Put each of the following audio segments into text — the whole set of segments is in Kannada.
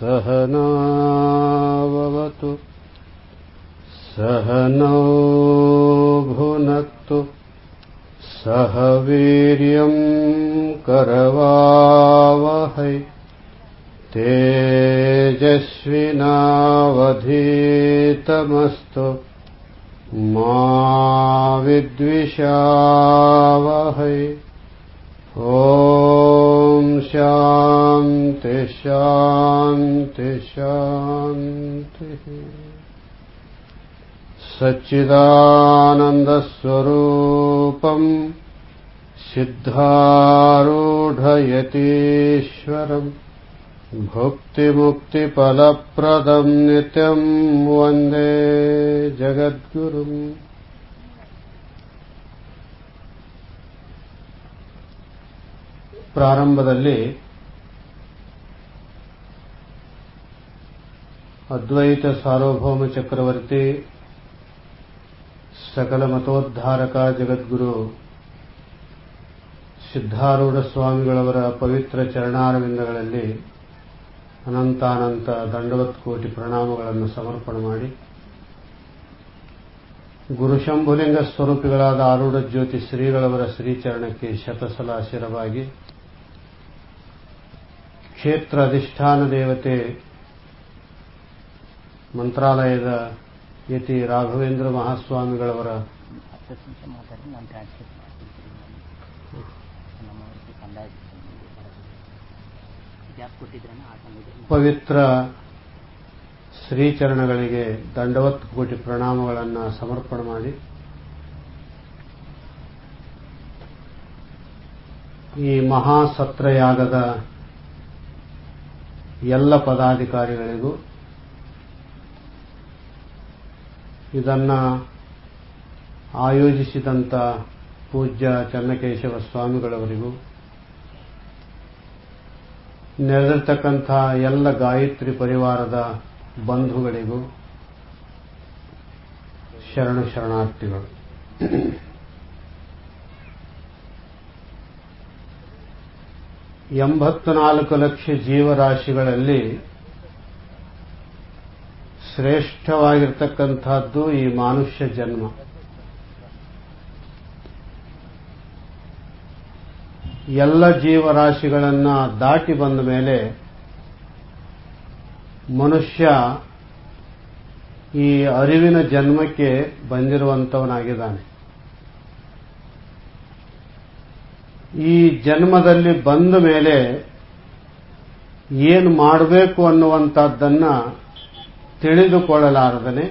सहनावतु सहनौ भुनक्तु सह वीर्यम् करवावहै तेजस्विनावधीतमस्तु मा विद्विषावहै ॐ शान्ति शान्ति शान्तिः सच्चिदानन्दस्वरूपम् सिद्धारूढयतीश्वरम् भुक्तिमुक्तिफलप्रदम् नित्यम् वन्दे जगद्गुरुम् ಪ್ರಾರಂಭದಲ್ಲಿ ಅದ್ವೈತ ಸಾರ್ವಭೌಮ ಚಕ್ರವರ್ತಿ ಸಕಲ ಮತೋದ್ಧಾರಕ ಜಗದ್ಗುರು ಸಿದ್ಧಾರೂಢ ಸ್ವಾಮಿಗಳವರ ಪವಿತ್ರ ಚರಣಾರವಿಂದಗಳಲ್ಲಿ ಅನಂತಾನಂತ ದಂಡವತ್ ಕೋಟಿ ಪ್ರಣಾಮಗಳನ್ನು ಸಮರ್ಪಣೆ ಮಾಡಿ ಗುರುಶಂಭುಲಿಂಗ ಸ್ವರೂಪಿಗಳಾದ ಆರೂಢ ಜ್ಯೋತಿ ಶ್ರೀಗಳವರ ಶ್ರೀಚರಣಕ್ಕೆ ಶತಸಲ ಶಿರವಾಗಿ ಕ್ಷೇತ್ರ ಅಧಿಷ್ಠಾನ ದೇವತೆ ಮಂತ್ರಾಲಯದ ಯತಿ ರಾಘವೇಂದ್ರ ಮಹಾಸ್ವಾಮಿಗಳವರ ಹತ್ತು ನಿಮಿಷ ಮಾತಾಡಿ ನಾನು ಟ್ರಾನ್ಸ್ಲೇಟ್ ಮಾಡ್ತೀನಿ ನಮ್ಮವರಿಗೆ ಕಂದಾಯ ಗ್ಯಾಪ್ ಕೊಟ್ಟಿದ್ರನ್ನ ಆ ಸಮಯದಲ್ಲಿ ಪವಿತ್ರ ಶ್ರೀಚರಣಗಳಿಗೆ ದಂಡವತ್ ಕೋಟಿ ಪ್ರಣಾಮಗಳನ್ನು ಸಮರ್ಪಣೆ ಮಾಡಿ ಈ ಮಹಾಸತ್ರಯಾಗದ ಎಲ್ಲ ಪದಾಧಿಕಾರಿಗಳಿಗೂ ಇದನ್ನ ಆಯೋಜಿಸಿದಂಥ ಪೂಜ್ಯ ಚನ್ನಕೇಶವ ಸ್ವಾಮಿಗಳವರಿಗೂ ನೆರೆದಿರ್ತಕ್ಕಂಥ ಎಲ್ಲ ಗಾಯತ್ರಿ ಪರಿವಾರದ ಬಂಧುಗಳಿಗೂ ಶರಣ ಶರಣಾರ್ಥಿಗಳು ಎಂಬತ್ತು ನಾಲ್ಕು ಲಕ್ಷ ಜೀವರಾಶಿಗಳಲ್ಲಿ ಶ್ರೇಷ್ಠವಾಗಿರ್ತಕ್ಕಂಥದ್ದು ಈ ಮಾನುಷ್ಯ ಜನ್ಮ ಎಲ್ಲ ಜೀವರಾಶಿಗಳನ್ನ ದಾಟಿ ಬಂದ ಮೇಲೆ ಮನುಷ್ಯ ಈ ಅರಿವಿನ ಜನ್ಮಕ್ಕೆ ಬಂದಿರುವಂತವನಾಗಿದ್ದಾನೆ ಈ ಜನ್ಮದಲ್ಲಿ ಬಂದ ಮೇಲೆ ಏನು ಮಾಡಬೇಕು ಅನ್ನುವಂಥದ್ದನ್ನ ತಿಳಿದುಕೊಳ್ಳಲಾರದನೆ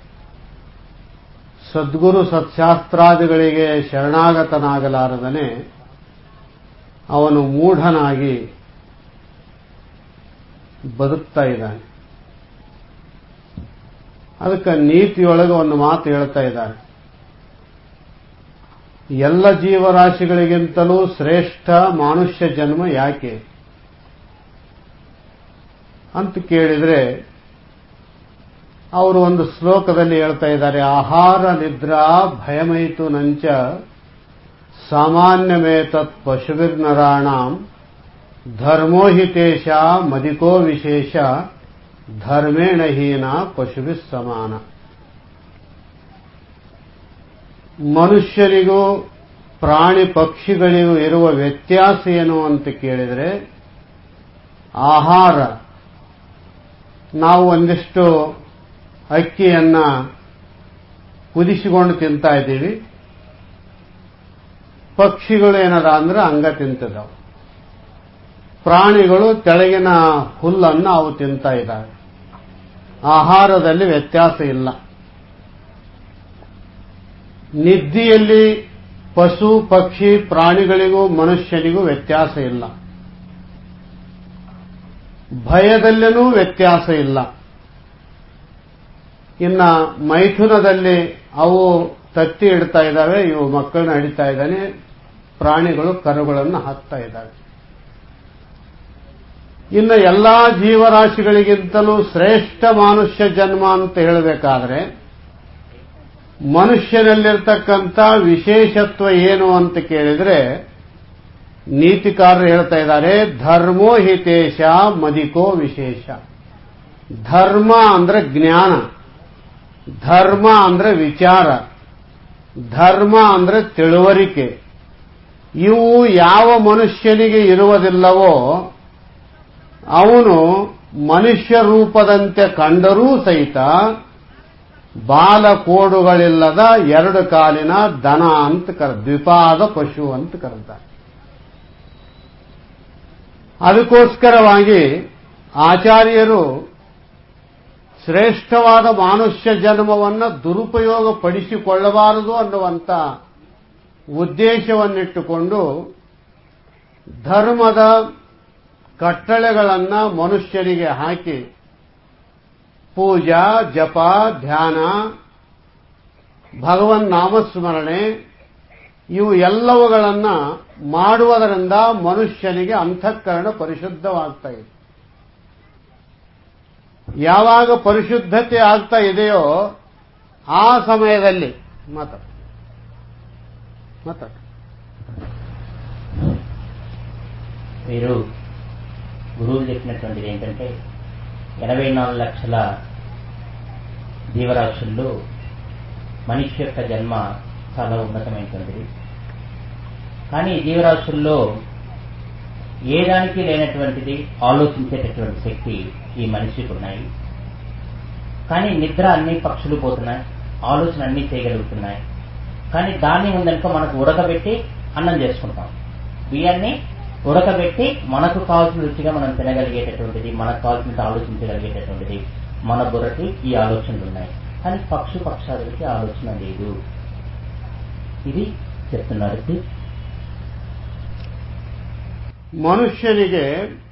ಸದ್ಗುರು ಸತ್ಶಾಸ್ತ್ರಾದಿಗಳಿಗೆ ಶರಣಾಗತನಾಗಲಾರದನೆ ಅವನು ಮೂಢನಾಗಿ ಬದುಕ್ತಾ ಇದ್ದಾನೆ ಅದಕ್ಕೆ ನೀತಿಯೊಳಗೆ ಒಂದು ಮಾತು ಹೇಳ್ತಾ ಇದ್ದಾರೆ ಎಲ್ಲ ಜೀವರಾಶಿಗಳಿಗಿಂತಲೂ ಶ್ರೇಷ್ಠ ಮಾನುಷ್ಯ ಜನ್ಮ ಯಾಕೆ ಅಂತ ಕೇಳಿದ್ರೆ ಅವರು ಒಂದು ಶ್ಲೋಕದಲ್ಲಿ ಹೇಳ್ತಾ ಇದ್ದಾರೆ ಆಹಾರ ನಿದ್ರಾ ಭಯಮೈತು ನಂಚ ಸಾಮಾನ್ಯಮೇತತ್ ಪಶುವಿರ್ನರಾಣಾಂ ಧರ್ಮೋಹಿತೇಶ ಮದಿಕೋ ವಿಶೇಷ ಧರ್ಮೇಣ ಹೀನ ಪಶುವಿಸ್ ಸಮಾನ ಮನುಷ್ಯರಿಗೂ ಪ್ರಾಣಿ ಪಕ್ಷಿಗಳಿಗೂ ಇರುವ ವ್ಯತ್ಯಾಸ ಏನು ಅಂತ ಕೇಳಿದರೆ ಆಹಾರ ನಾವು ಒಂದಿಷ್ಟು ಅಕ್ಕಿಯನ್ನ ಕುದಿಸಿಕೊಂಡು ತಿಂತಾ ಇದ್ದೀವಿ ಪಕ್ಷಿಗಳು ಏನದ ಅಂದ್ರೆ ಅಂಗ ತಿಂತಿದ್ದಾವೆ ಪ್ರಾಣಿಗಳು ತೆಳಗಿನ ಹುಲ್ಲನ್ನು ಅವು ತಿಂತಾ ಇದ್ದಾವೆ ಆಹಾರದಲ್ಲಿ ವ್ಯತ್ಯಾಸ ಇಲ್ಲ ನಿದ್ದಿಯಲ್ಲಿ ಪಶು ಪಕ್ಷಿ ಪ್ರಾಣಿಗಳಿಗೂ ಮನುಷ್ಯನಿಗೂ ವ್ಯತ್ಯಾಸ ಇಲ್ಲ ಭಯದಲ್ಲಿನೂ ವ್ಯತ್ಯಾಸ ಇಲ್ಲ ಇನ್ನ ಮೈಥುನದಲ್ಲಿ ಅವು ತತ್ತಿ ಇಡ್ತಾ ಇದ್ದಾವೆ ಇವು ಮಕ್ಕಳನ್ನ ಹಿಡಿತಾ ಇದ್ದಾನೆ ಪ್ರಾಣಿಗಳು ಕರುಗಳನ್ನು ಹಾಕ್ತಾ ಇದ್ದಾವೆ ಇನ್ನು ಎಲ್ಲಾ ಜೀವರಾಶಿಗಳಿಗಿಂತಲೂ ಶ್ರೇಷ್ಠ ಮಾನುಷ್ಯ ಜನ್ಮ ಅಂತ ಹೇಳಬೇಕಾದ್ರೆ ಮನುಷ್ಯನಲ್ಲಿರ್ತಕ್ಕಂಥ ವಿಶೇಷತ್ವ ಏನು ಅಂತ ಕೇಳಿದ್ರೆ ನೀತಿಕಾರರು ಹೇಳ್ತಾ ಇದ್ದಾರೆ ಧರ್ಮೋ ಹಿತೇಶ ಮದಿಕೋ ವಿಶೇಷ ಧರ್ಮ ಅಂದ್ರೆ ಜ್ಞಾನ ಧರ್ಮ ಅಂದ್ರೆ ವಿಚಾರ ಧರ್ಮ ಅಂದ್ರೆ ತಿಳುವರಿಕೆ ಇವು ಯಾವ ಮನುಷ್ಯನಿಗೆ ಇರುವುದಿಲ್ಲವೋ ಅವನು ಮನುಷ್ಯ ರೂಪದಂತೆ ಕಂಡರೂ ಸಹಿತ ಬಾಲಕೋಡುಗಳಿಲ್ಲದ ಎರಡು ಕಾಲಿನ ದನ ಅಂತ ಕರ ದ್ವಿಪಾದ ಪಶು ಅಂತ ಕರೀತಾರೆ ಅದಕ್ಕೋಸ್ಕರವಾಗಿ ಆಚಾರ್ಯರು ಶ್ರೇಷ್ಠವಾದ ಮಾನುಷ್ಯ ಜನ್ಮವನ್ನು ದುರುಪಯೋಗ ಪಡಿಸಿಕೊಳ್ಳಬಾರದು ಅನ್ನುವಂಥ ಉದ್ದೇಶವನ್ನಿಟ್ಟುಕೊಂಡು ಧರ್ಮದ ಕಟ್ಟಳೆಗಳನ್ನು ಮನುಷ್ಯರಿಗೆ ಹಾಕಿ ಪೂಜಾ ಜಪ ಧ್ಯಾನ ಭಗವನ್ ನಾಮಸ್ಮರಣೆ ಇವು ಎಲ್ಲವುಗಳನ್ನು ಮಾಡುವುದರಿಂದ ಮನುಷ್ಯನಿಗೆ ಅಂತಃಕರಣ ಪರಿಶುದ್ಧವಾಗ್ತಾ ಇದೆ ಯಾವಾಗ ಪರಿಶುದ್ಧತೆ ಆಗ್ತಾ ಇದೆಯೋ ಆ ಸಮಯದಲ್ಲಿ ಮಾತಾಡ ಮಾತಾಡ మీరు గురువులు చెప్పినటువంటిది ఏంటంటే ఎనభై నాలుగు లక్షల జీవరాశుల్లో మనిషి యొక్క జన్మ చాలా ఉన్నతమైనటువంటిది కానీ ఈ జీవరాశుల్లో ఏ దానికి లేనటువంటిది ఆలోచించేటటువంటి శక్తి ఈ మనిషికి ఉన్నాయి కానీ నిద్ర అన్ని పక్షులు పోతున్నాయి ఆలోచన అన్ని చేయగలుగుతున్నాయి కానీ దాన్ని ఉందనుకో మనకు ఉడకబెట్టి అన్నం చేసుకుంటాం బియ్యాన్ని ఉడకబెట్టి మనకు కావాల్సిన రుచిగా మనం తినగలిగేటటువంటిది మనకు కావాల్సినంత ఆలోచించగలిగేటటువంటిది మన బుర్రకి ఈ ఆలోచనలు ఉన్నాయి కానీ పక్షు పక్షాదులకి ఆలోచన లేదు ఇది చెప్తున్నారు ಮನುಷ್ಯನಿಗೆ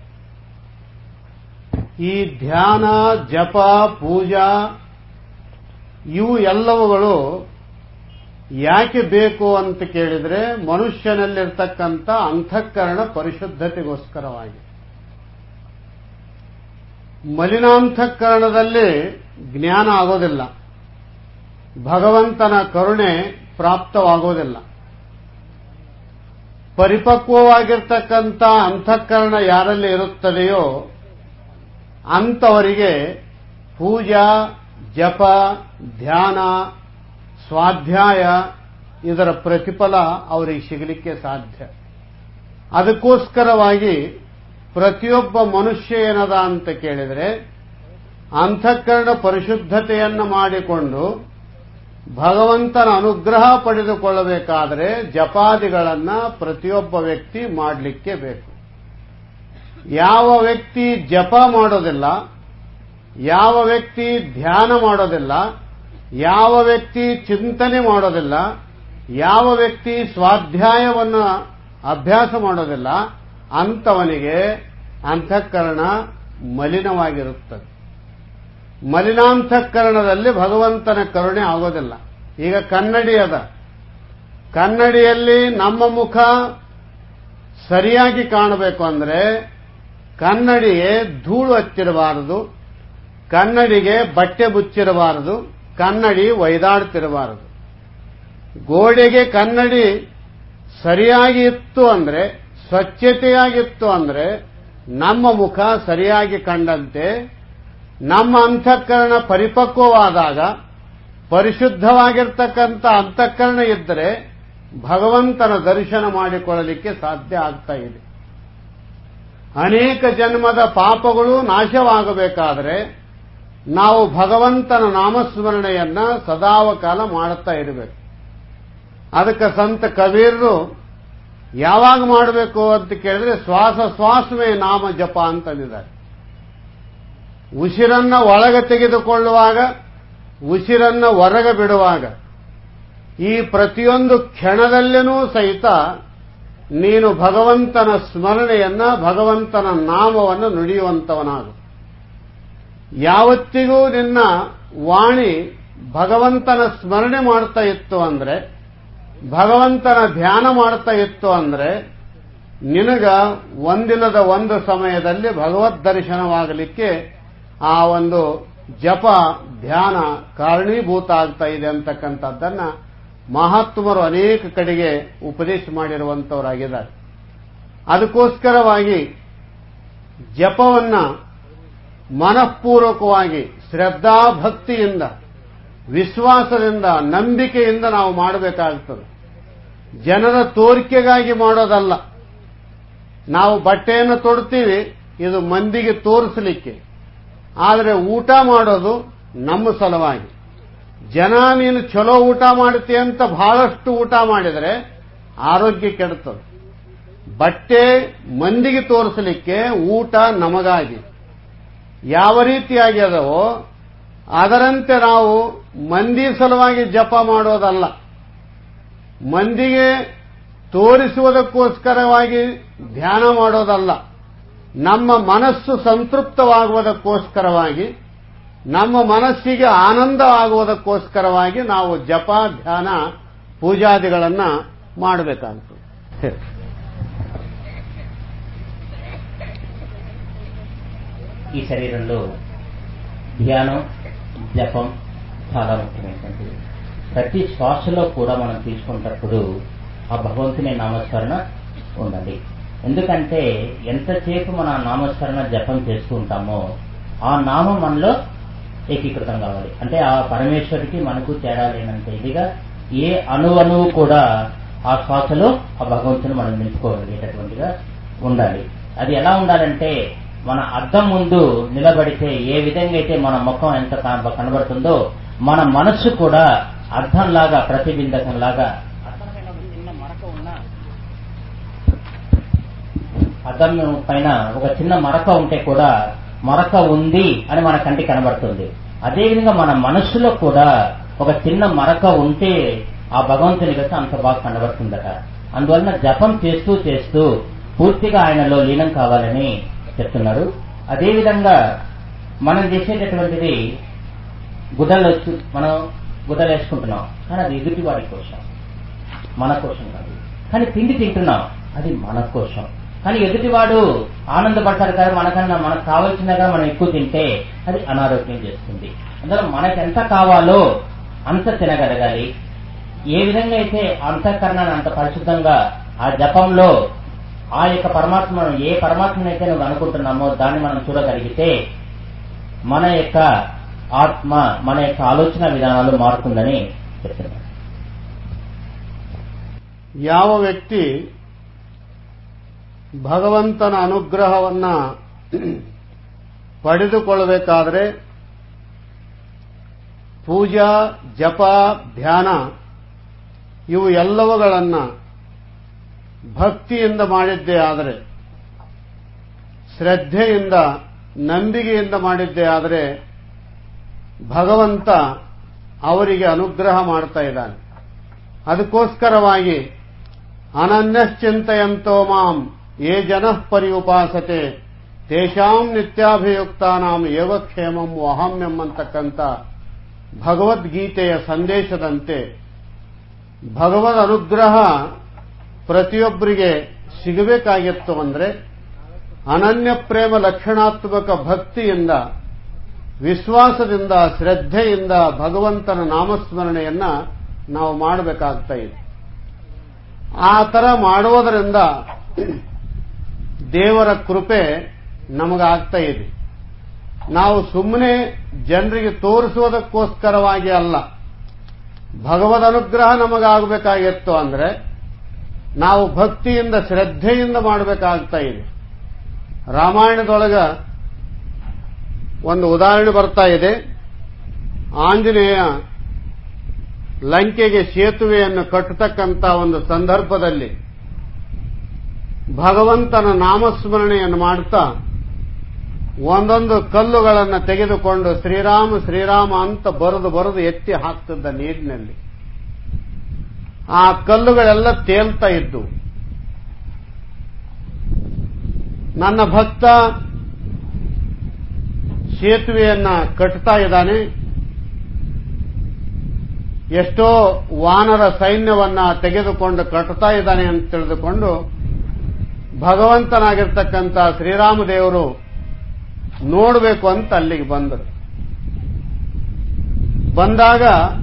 ಈ ಧ್ಯಾನ ಜಪ ಪೂಜಾ ಇವು ಎಲ್ಲವುಗಳು ಯಾಕೆ ಬೇಕು ಅಂತ ಕೇಳಿದ್ರೆ ಮನುಷ್ಯನಲ್ಲಿರ್ತಕ್ಕಂಥ ಅಂತಃಕರಣ ಪರಿಶುದ್ಧತೆಗೋಸ್ಕರವಾಗಿ ಮಲಿನಾಂತಃಕರಣದಲ್ಲಿ ಜ್ಞಾನ ಆಗೋದಿಲ್ಲ ಭಗವಂತನ ಕರುಣೆ ಪ್ರಾಪ್ತವಾಗೋದಿಲ್ಲ ಪರಿಪಕ್ವವಾಗಿರ್ತಕ್ಕಂಥ ಅಂತಃಕರಣ ಯಾರಲ್ಲಿ ಇರುತ್ತದೆಯೋ ಅಂಥವರಿಗೆ ಪೂಜಾ ಜಪ ಧ್ಯಾನ ಸ್ವಾಧ್ಯಾಯ ಇದರ ಪ್ರತಿಫಲ ಅವರಿಗೆ ಸಿಗಲಿಕ್ಕೆ ಸಾಧ್ಯ ಅದಕ್ಕೋಸ್ಕರವಾಗಿ ಪ್ರತಿಯೊಬ್ಬ ಮನುಷ್ಯ ಏನದ ಅಂತ ಕೇಳಿದರೆ ಅಂತಃಕರಣ ಪರಿಶುದ್ಧತೆಯನ್ನು ಮಾಡಿಕೊಂಡು ಭಗವಂತನ ಅನುಗ್ರಹ ಪಡೆದುಕೊಳ್ಳಬೇಕಾದರೆ ಜಪಾದಿಗಳನ್ನ ಪ್ರತಿಯೊಬ್ಬ ವ್ಯಕ್ತಿ ಮಾಡಲಿಕ್ಕೆ ಬೇಕು ಯಾವ ವ್ಯಕ್ತಿ ಜಪ ಮಾಡೋದಿಲ್ಲ ಯಾವ ವ್ಯಕ್ತಿ ಧ್ಯಾನ ಮಾಡೋದಿಲ್ಲ ಯಾವ ವ್ಯಕ್ತಿ ಚಿಂತನೆ ಮಾಡೋದಿಲ್ಲ ಯಾವ ವ್ಯಕ್ತಿ ಸ್ವಾಧ್ಯಾಯವನ್ನು ಅಭ್ಯಾಸ ಮಾಡೋದಿಲ್ಲ ಅಂಥವನಿಗೆ ಅಂತಃಕರಣ ಮಲಿನವಾಗಿರುತ್ತದೆ ಮಲಿನಾಂತಃಕರಣದಲ್ಲಿ ಭಗವಂತನ ಕರುಣೆ ಆಗೋದಿಲ್ಲ ಈಗ ಕನ್ನಡಿ ಅದ ಕನ್ನಡಿಯಲ್ಲಿ ನಮ್ಮ ಮುಖ ಸರಿಯಾಗಿ ಕಾಣಬೇಕು ಅಂದ್ರೆ ಕನ್ನಡಿಗೆ ಧೂಳು ಹಚ್ಚಿರಬಾರದು ಕನ್ನಡಿಗೆ ಬಟ್ಟೆ ಮುಚ್ಚಿರಬಾರದು ಕನ್ನಡಿ ಒಯ್ದಾಡ್ತಿರಬಾರದು ಗೋಡೆಗೆ ಕನ್ನಡಿ ಸರಿಯಾಗಿ ಇತ್ತು ಅಂದ್ರೆ ಸ್ವಚ್ಛತೆಯಾಗಿತ್ತು ಅಂದ್ರೆ ನಮ್ಮ ಮುಖ ಸರಿಯಾಗಿ ಕಂಡಂತೆ ನಮ್ಮ ಅಂತಃಕರಣ ಪರಿಪಕ್ವವಾದಾಗ ಪರಿಶುದ್ಧವಾಗಿರ್ತಕ್ಕಂಥ ಅಂತಃಕರಣ ಇದ್ದರೆ ಭಗವಂತನ ದರ್ಶನ ಮಾಡಿಕೊಳ್ಳಲಿಕ್ಕೆ ಸಾಧ್ಯ ಆಗ್ತಾ ಇದೆ ಅನೇಕ ಜನ್ಮದ ಪಾಪಗಳು ನಾಶವಾಗಬೇಕಾದರೆ ನಾವು ಭಗವಂತನ ನಾಮಸ್ಮರಣೆಯನ್ನ ಸದಾವಕಾಲ ಮಾಡುತ್ತಾ ಇರಬೇಕು ಅದಕ್ಕೆ ಸಂತ ಕಬೀರರು ಯಾವಾಗ ಮಾಡಬೇಕು ಅಂತ ಕೇಳಿದ್ರೆ ಶ್ವಾಸ ಶ್ವಾಸವೇ ನಾಮ ಜಪ ಅಂತಂದಿದ್ದಾರೆ ಉಸಿರನ್ನ ಒಳಗೆ ತೆಗೆದುಕೊಳ್ಳುವಾಗ ಉಸಿರನ್ನ ಹೊರಗೆ ಬಿಡುವಾಗ ಈ ಪ್ರತಿಯೊಂದು ಕ್ಷಣದಲ್ಲೇನೂ ಸಹಿತ ನೀನು ಭಗವಂತನ ಸ್ಮರಣೆಯನ್ನ ಭಗವಂತನ ನಾಮವನ್ನು ನುಡಿಯುವಂತವನಾಗು ಯಾವತ್ತಿಗೂ ನಿನ್ನ ವಾಣಿ ಭಗವಂತನ ಸ್ಮರಣೆ ಮಾಡ್ತಾ ಇತ್ತು ಅಂದ್ರೆ ಭಗವಂತನ ಧ್ಯಾನ ಮಾಡ್ತಾ ಇತ್ತು ಅಂದ್ರೆ ನಿನಗ ಒಂದಿನದ ಒಂದು ಸಮಯದಲ್ಲಿ ಭಗವದ್ ದರ್ಶನವಾಗಲಿಕ್ಕೆ ಆ ಒಂದು ಜಪ ಧ್ಯಾನ ಕಾರಣೀಭೂತ ಆಗ್ತಾ ಇದೆ ಅಂತಕ್ಕಂಥದ್ದನ್ನ ಮಹಾತ್ಮರು ಅನೇಕ ಕಡೆಗೆ ಉಪದೇಶ ಮಾಡಿರುವಂತವರಾಗಿದ್ದಾರೆ ಅದಕ್ಕೋಸ್ಕರವಾಗಿ ಜಪವನ್ನ ಮನಃಪೂರ್ವಕವಾಗಿ ಶ್ರದ್ಧಾಭಕ್ತಿಯಿಂದ ವಿಶ್ವಾಸದಿಂದ ನಂಬಿಕೆಯಿಂದ ನಾವು ಮಾಡಬೇಕಾಗ್ತದೆ ಜನರ ತೋರಿಕೆಗಾಗಿ ಮಾಡೋದಲ್ಲ ನಾವು ಬಟ್ಟೆಯನ್ನು ತೊಡ್ತೀವಿ ಇದು ಮಂದಿಗೆ ತೋರಿಸಲಿಕ್ಕೆ ಆದರೆ ಊಟ ಮಾಡೋದು ನಮ್ಮ ಸಲುವಾಗಿ ಜನ ನೀನು ಚಲೋ ಊಟ ಮಾಡ್ತೀಯ ಅಂತ ಬಹಳಷ್ಟು ಊಟ ಮಾಡಿದರೆ ಆರೋಗ್ಯ ಕೆಡುತ್ತದೆ ಬಟ್ಟೆ ಮಂದಿಗೆ ತೋರಿಸಲಿಕ್ಕೆ ಊಟ ನಮಗಾಗಿ ಯಾವ ರೀತಿಯಾಗಿ ಅದವೋ ಅದರಂತೆ ನಾವು ಮಂದಿ ಸಲುವಾಗಿ ಜಪ ಮಾಡೋದಲ್ಲ ಮಂದಿಗೆ ತೋರಿಸುವುದಕ್ಕೋಸ್ಕರವಾಗಿ ಧ್ಯಾನ ಮಾಡೋದಲ್ಲ ನಮ್ಮ ಮನಸ್ಸು ಸಂತೃಪ್ತವಾಗುವುದಕ್ಕೋಸ್ಕರವಾಗಿ ನಮ್ಮ ಮನಸ್ಸಿಗೆ ಆನಂದ ಆಗುವುದಕ್ಕೋಸ್ಕರವಾಗಿ ನಾವು ಜಪ ಧ್ಯಾನ ಪೂಜಾದಿಗಳನ್ನ ಮಾಡಬೇಕಾಗ್ತದೆ ಸರಿ ఈ శరీరంలో ధ్యానం జపం చాలా ముఖ్యమైనటువంటిది ప్రతి శ్వాసలో కూడా మనం తీసుకున్నప్పుడు ఆ భగవంతుని నామస్మరణ ఉండాలి ఎందుకంటే ఎంతసేపు మన నామస్మరణ జపం చేస్తూ ఉంటామో ఆ నామం మనలో ఏకీకృతం కావాలి అంటే ఆ పరమేశ్వరికి మనకు తేడా లేనంత ఇదిగా ఏ అణువణువు కూడా ఆ శ్వాసలో ఆ భగవంతుని మనం నిలుపుకోగలిగేటటువంటిగా ఉండాలి అది ఎలా ఉండాలంటే మన అద్దం ముందు నిలబడితే ఏ విధంగా అయితే మన ముఖం ఎంత కన- కనబడుతుందో మన మనస్సు కూడా అర్థంలాగా ప్రతిబింబకంలాగా అద్దం పైన ఒక చిన్న మరక ఉన్న అద్దం పైన ఒక చిన్న మరక ఉంటే కూడా మరక ఉంది అని మన కంటికి కనబడుతుంది అదేవిధంగా మన మనస్సులో కూడా ఒక చిన్న మరక ఉంటే ఆ భగవంతుని గత అంత బాగా కనబడుతుందట అందువలన జపం చేస్తూ చేస్తూ పూర్తిగా ఆయనలో లీనం కావాలని చెప్తున్నాడు అదేవిధంగా మనం చేసేటటువంటిది గుడ్డలు వచ్చి- మనం గుడ్డలు వేసుకుంటున్నాం కానీ అది ఎదుటి వాడి కోసం మన కోసం కాదు కానీ తిండి తింటున్నాం అది మన కోసం కానీ ఎదుటివాడు ఆనందపడతారు కదా మనకన్నా మనకు కావాల్సినగా మనం ఎక్కువ తింటే అది అనారోగ్యం చేస్తుంది అందులో మనకు ఎంత కావాలో అంత తినగలగాలి ఏ విధంగా అయితే అంతఃకరణాన్ని అంత పరిశుద్ధంగా ఆ జపంలో ఆ యొక్క పరమాత్మను ఏ పరమాత్మనైతే నువ్వు అనుకుంటున్నామో దాన్ని మనం చూడగలిగితే మన యొక్క ఆత్మ మన యొక్క ఆలోచన విధానాలు మారుతుందని చెప్తున్నాను ಯಾವ ವ್ಯಕ್ತಿ ಭಗವಂತನ ಅನುಗ್ರಹವನ್ನ ಪಡೆದುಕೊಳ್ಳಬೇಕಾದರೆ ಪೂಜಾ ಜಪ ಧ್ಯಾನ ಇವು ಎಲ್ಲವುಗಳನ್ನ ಭಕ್ತಿಯಿಂದ ಮಾಡಿದ್ದೇ ಆದರೆ ಶ್ರದ್ಧೆಯಿಂದ ನಂಬಿಕೆಯಿಂದ ಮಾಡಿದ್ದೇ ಆದರೆ ಭಗವಂತ ಅವರಿಗೆ ಅನುಗ್ರಹ ಮಾಡ್ತಾ ಇದ್ದಾನೆ ಅದಕ್ಕೋಸ್ಕರವಾಗಿ ಅನನ್ಯಶ್ಚಿಂತೆಯಂತೋ ಮಾಂ ಯೇ ಜನಃ ಪರ್ಯುಪಾಸತೆ ತೇಷಾಂ ನಿತ್ಯಾಭಿಯುಕ್ತಾನಾಂ ಯೋಗಕ್ಷೇಮಂ ವಹಾಮ್ಯಂ ಅಂತಕ್ಕಂಥ ಭಗವದ್ಗೀತೆಯ ಸಂದೇಶದಂತೆ ಭಗವದ್ ಅನುಗ್ರಹ ಪ್ರತಿಯೊಬ್ಬರಿಗೆ ಸಿಗಬೇಕಾಗಿತ್ತು ಅಂದ್ರೆ ಅನನ್ಯ ಪ್ರೇಮ ಲಕ್ಷಣಾತ್ಮಕ ಭಕ್ತಿಯಿಂದ ವಿಶ್ವಾಸದಿಂದ ಶ್ರದ್ಧೆಯಿಂದ ಭಗವಂತನ ನಾಮಸ್ಮರಣೆಯನ್ನ ನಾವು ಮಾಡಬೇಕಾಗ್ತಾ ಇದೆ ಆ ತರ ಮಾಡುವುದರಿಂದ ದೇವರ ಕೃಪೆ ನಮಗಾಗ್ತಾ ಇದೆ ನಾವು ಸುಮ್ಮನೆ ಜನರಿಗೆ ತೋರಿಸುವುದಕ್ಕೋಸ್ಕರವಾಗಿ ಅಲ್ಲ ಭಗವದ್ ಅನುಗ್ರಹ ನಮಗಾಗಬೇಕಾಗಿತ್ತು ಅಂದ್ರೆ ನಾವು ಭಕ್ತಿಯಿಂದ ಶ್ರದ್ಧೆಯಿಂದ ಮಾಡಬೇಕಾಗ್ತಾ ಇದೆ ರಾಮಾಯಣದೊಳಗ ಒಂದು ಉದಾಹರಣೆ ಬರ್ತಾ ಇದೆ ಆಂಜನೇಯ ಲಂಕೆಗೆ ಸೇತುವೆಯನ್ನು ಕಟ್ಟತಕ್ಕಂಥ ಒಂದು ಸಂದರ್ಭದಲ್ಲಿ ಭಗವಂತನ ನಾಮಸ್ಮರಣೆಯನ್ನು ಮಾಡ್ತಾ ಒಂದೊಂದು ಕಲ್ಲುಗಳನ್ನು ತೆಗೆದುಕೊಂಡು ಶ್ರೀರಾಮ ಶ್ರೀರಾಮ ಅಂತ ಬರೆದು ಬರೆದು ಎತ್ತಿ ಹಾಕ್ತಿದ್ದ ನೀರಿನಲ್ಲಿ ಆ ಕಲ್ಲುಗಳೆಲ್ಲ ತೇಲ್ತಾ ಇದ್ದು ನನ್ನ ಭಕ್ತ ಸೇತುವೆಯನ್ನ ಕಟ್ತಾ ಇದ್ದಾನೆ ಎಷ್ಟೋ ವಾನರ ಸೈನ್ಯವನ್ನ ತೆಗೆದುಕೊಂಡು ಕಟ್ತಾ ಇದ್ದಾನೆ ಅಂತ ತಿಳಿದುಕೊಂಡು ಭಗವಂತನಾಗಿರ್ತಕ್ಕಂಥ ಶ್ರೀರಾಮದೇವರು ನೋಡಬೇಕು ಅಂತ ಅಲ್ಲಿಗೆ ಬಂದರು ಬಂದಾಗ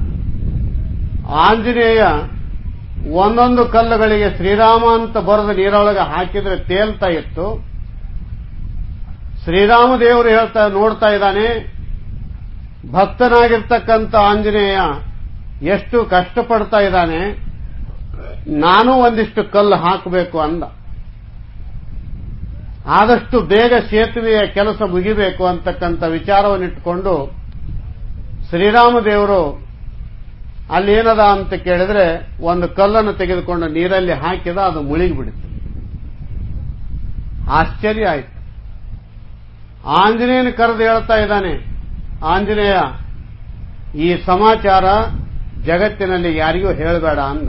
ಆಂಜನೇಯ ಒಂದೊಂದು ಕಲ್ಲುಗಳಿಗೆ ಶ್ರೀರಾಮ ಅಂತ ಬರೆದು ನೀರೊಳಗೆ ಹಾಕಿದ್ರೆ ತೇಲ್ತಾ ಇತ್ತು ಶ್ರೀರಾಮದೇವರು ಹೇಳ್ತಾ ನೋಡ್ತಾ ಇದ್ದಾನೆ ಭಕ್ತನಾಗಿರ್ತಕ್ಕಂಥ ಆಂಜನೇಯ ಎಷ್ಟು ಕಷ್ಟಪಡ್ತಾ ಇದ್ದಾನೆ ನಾನು ಒಂದಿಷ್ಟು ಕಲ್ಲು ಹಾಕಬೇಕು ಅಂದ ಆದಷ್ಟು ಬೇಗ ಸೇತುವೆಯ ಕೆಲಸ ಮುಗಿಬೇಕು ಅಂತಕ್ಕಂಥ ವಿಚಾರವನ್ನಿಟ್ಟುಕೊಂಡು ಶ್ರೀರಾಮದೇವರು ಅಲ್ಲೇನದ ಅಂತ ಕೇಳಿದ್ರೆ ಒಂದು ಕಲ್ಲನ್ನು ತೆಗೆದುಕೊಂಡು ನೀರಲ್ಲಿ ಹಾಕಿದ ಅದು ಮುಳುಗಿಬಿಡಿತು ಆಶ್ಚರ್ಯ ಆಯ್ತು ಆಂಜನೇಯನ ಕರೆದು ಹೇಳ್ತಾ ಇದ್ದಾನೆ ಆಂಜನೇಯ ಈ ಸಮಾಚಾರ ಜಗತ್ತಿನಲ್ಲಿ ಯಾರಿಗೂ ಹೇಳಬೇಡ ಅಂದ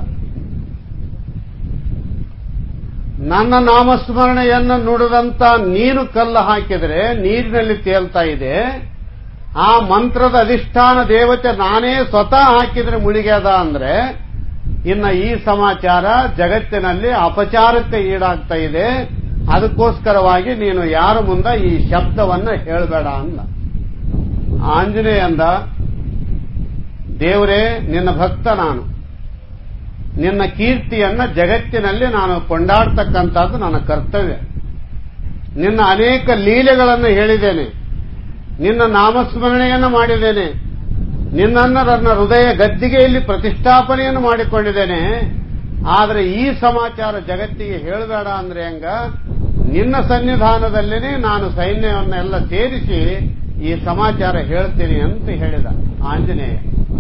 ನನ್ನ ನಾಮಸ್ಮರಣೆಯನ್ನು ನುಡಿದಂತ ನೀನು ಕಲ್ಲು ಹಾಕಿದರೆ ನೀರಿನಲ್ಲಿ ತೇಲ್ತಾ ಇದೆ ಆ ಮಂತ್ರದ ಅಧಿಷ್ಠಾನ ದೇವತೆ ನಾನೇ ಸ್ವತಃ ಹಾಕಿದ್ರೆ ಮುಳುಗ್ಯದ ಅಂದ್ರೆ ಇನ್ನ ಈ ಸಮಾಚಾರ ಜಗತ್ತಿನಲ್ಲಿ ಅಪಚಾರಕ್ಕೆ ಈಡಾಗ್ತಾ ಇದೆ ಅದಕ್ಕೋಸ್ಕರವಾಗಿ ನೀನು ಯಾರ ಮುಂದ ಈ ಶಬ್ದವನ್ನ ಹೇಳಬೇಡ ಅಂದ ಆಂಜನೇಯ ಅಂದ ದೇವರೇ ನಿನ್ನ ಭಕ್ತ ನಾನು ನಿನ್ನ ಕೀರ್ತಿಯನ್ನ ಜಗತ್ತಿನಲ್ಲಿ ನಾನು ಕೊಂಡಾಡ್ತಕ್ಕಂಥದ್ದು ನನ್ನ ಕರ್ತವ್ಯ ನಿನ್ನ ಅನೇಕ ಲೀಲೆಗಳನ್ನು ಹೇಳಿದ್ದೇನೆ ನಿನ್ನ ನಾಮಸ್ಮರಣೆಯನ್ನು ಮಾಡಿದ್ದೇನೆ ನಿನ್ನನ್ನು ನನ್ನ ಹೃದಯ ಗದ್ದಿಗೆಯಲ್ಲಿ ಪ್ರತಿಷ್ಠಾಪನೆಯನ್ನು ಮಾಡಿಕೊಂಡಿದ್ದೇನೆ ಆದರೆ ಈ ಸಮಾಚಾರ ಜಗತ್ತಿಗೆ ಹೇಳಬೇಡ ಅಂದ್ರೆ ಹೆಂಗ ನಿನ್ನ ಸನ್ನಿಧಾನದಲ್ಲಿನೇ ನಾನು ಸೈನ್ಯವನ್ನೆಲ್ಲ ಸೇರಿಸಿ ಈ ಸಮಾಚಾರ ಹೇಳ್ತೀನಿ ಅಂತ ಹೇಳಿದ ಆಂಜನೇಯ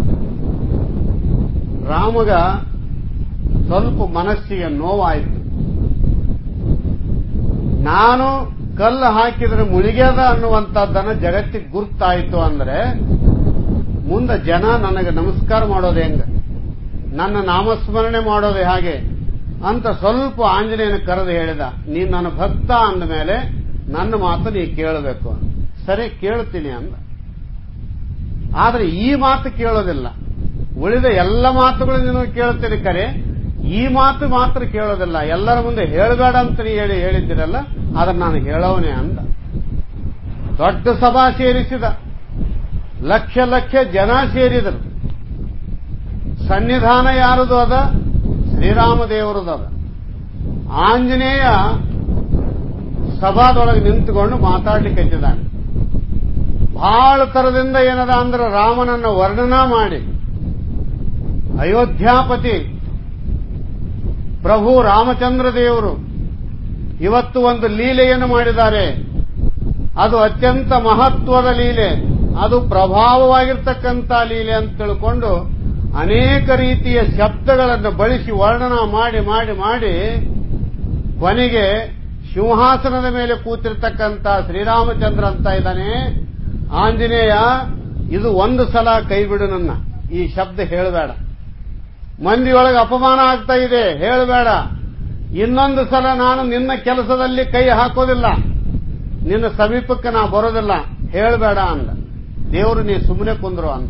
ರಾಮಗ ಸ್ವಲ್ಪ ಮನಸ್ಸಿಗೆ ನೋವಾಯಿತು ನಾನು ಕಲ್ಲು ಹಾಕಿದ್ರೆ ಮುಳುಗ್ಯದ ಅನ್ನುವಂಥದ್ದನ್ನು ಜಗತ್ತಿಗೆ ಗುರ್ತಾಯಿತು ಅಂದ್ರೆ ಮುಂದೆ ಜನ ನನಗೆ ನಮಸ್ಕಾರ ಮಾಡೋದು ಹೆಂಗ ನನ್ನ ನಾಮಸ್ಮರಣೆ ಮಾಡೋದು ಹಾಗೆ ಅಂತ ಸ್ವಲ್ಪ ಆಂಜನೇಯನ ಕರೆದು ಹೇಳಿದ ನೀನು ನನ್ನ ಭಕ್ತ ಅಂದ ಮೇಲೆ ನನ್ನ ಮಾತು ನೀ ಕೇಳಬೇಕು ಸರಿ ಕೇಳ್ತೀನಿ ಅಂದ ಆದ್ರೆ ಈ ಮಾತು ಕೇಳೋದಿಲ್ಲ ಉಳಿದ ಎಲ್ಲ ಮಾತುಗಳು ನೀನು ಕೇಳ್ತೀನಿ ಕರೆ ಈ ಮಾತು ಮಾತ್ರ ಕೇಳೋದಿಲ್ಲ ಎಲ್ಲರ ಮುಂದೆ ಹೇಳಬೇಡ ಅಂತ ನೀ ಹೇಳಿ ಹೇಳಿದ್ದೀರಲ್ಲ ಅದನ್ನ ನಾನು ಹೇಳೋನೆ ಅಂದ ದೊಡ್ಡ ಸಭಾ ಸೇರಿಸಿದ ಲಕ್ಷ ಲಕ್ಷ ಜನ ಸೇರಿದರು ಸನ್ನಿಧಾನ ಯಾರದು ಅದ ಶ್ರೀರಾಮದೇವರದು ಅದ ಆಂಜನೇಯ ಸಭಾದೊಳಗೆ ನಿಂತುಕೊಂಡು ಮಾತಾಡ್ಲಿಕ್ಕೆ ಹಚ್ಚಿದ್ದಾನೆ ಬಹಳ ತರದಿಂದ ಏನದ ಅಂದ್ರೆ ರಾಮನನ್ನ ವರ್ಣನಾ ಮಾಡಿ ಅಯೋಧ್ಯಾಪತಿ ಪ್ರಭು ರಾಮಚಂದ್ರ ದೇವರು ಇವತ್ತು ಒಂದು ಲೀಲೆಯನ್ನು ಮಾಡಿದ್ದಾರೆ ಅದು ಅತ್ಯಂತ ಮಹತ್ವದ ಲೀಲೆ ಅದು ಪ್ರಭಾವವಾಗಿರ್ತಕ್ಕಂಥ ಲೀಲೆ ಅಂತ ತಿಳ್ಕೊಂಡು ಅನೇಕ ರೀತಿಯ ಶಬ್ದಗಳನ್ನು ಬಳಸಿ ವರ್ಣನ ಮಾಡಿ ಮಾಡಿ ಮಾಡಿ ಕೊನೆಗೆ ಸಿಂಹಾಸನದ ಮೇಲೆ ಕೂತಿರ್ತಕ್ಕಂಥ ಶ್ರೀರಾಮಚಂದ್ರ ಅಂತ ಇದ್ದಾನೆ ಆಂಜನೇಯ ಇದು ಒಂದು ಸಲ ಕೈಬಿಡು ನನ್ನ ಈ ಶಬ್ದ ಹೇಳಬೇಡ ಮಂದಿಯೊಳಗೆ ಅಪಮಾನ ಆಗ್ತಾ ಇದೆ ಹೇಳಬೇಡ ಇನ್ನೊಂದು ಸಲ ನಾನು ನಿನ್ನ ಕೆಲಸದಲ್ಲಿ ಕೈ ಹಾಕೋದಿಲ್ಲ ನಿನ್ನ ಸಮೀಪಕ್ಕೆ ನಾ ಬರೋದಿಲ್ಲ ಹೇಳಬೇಡ ಅಂದ ದೇವರು ನೀ ಸುಮ್ಮನೆ ಕುಂದ್ರು ಅಂದ